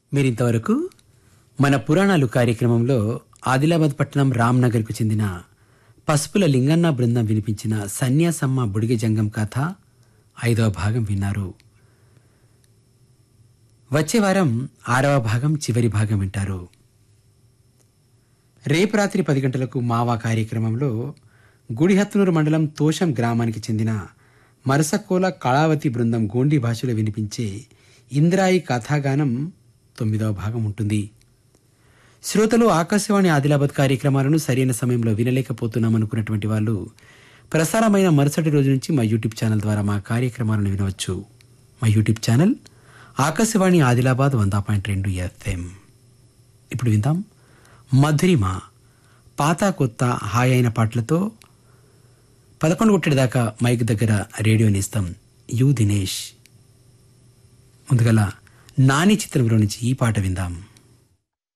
మీరింతవరకు మన పురాణాలు కార్యక్రమంలో ఆదిలాబాద్ పట్టణం రామ్నగర్కు చెందిన పసుపుల లింగన్న బృందం వినిపించిన సన్యాసమ్మ బుడిగ జంగం కథ ఐదవ భాగం విన్నారు వచ్చే వారం ఆరవ భాగం చివరి భాగం వింటారు రేపు రాత్రి పది గంటలకు మావా కార్యక్రమంలో గుడిహత్నూరు మండలం తోషం గ్రామానికి చెందిన మరసకోల కళావతి బృందం గోండి భాషలో వినిపించే ఇంద్రాయి కథాగానం తొమ్మిదవ భాగం ఉంటుంది శ్రోతలు ఆకాశవాణి ఆదిలాబాద్ కార్యక్రమాలను సరైన సమయంలో వినలేకపోతున్నాం అనుకున్నటువంటి వాళ్ళు ప్రసారమైన మరుసటి రోజు నుంచి మా యూట్యూబ్ ఛానల్ ద్వారా మా కార్యక్రమాలను వినవచ్చు మా యూట్యూబ్ ఛానల్ ఆకాశవాణి ఆదిలాబాద్ వంద పాయింట్ రెండు ఎఫ్ఎం ఇప్పుడు విందాం మధురిమ పాత కొత్త హాయ్ అయిన పాటలతో పదకొండు కొట్టడి దాకా మైక్ దగ్గర రేడియోని ఇస్తాం యు దినేష్ ముందుగల నాని చిత్రంలో నుంచి ఈ పాట విందాం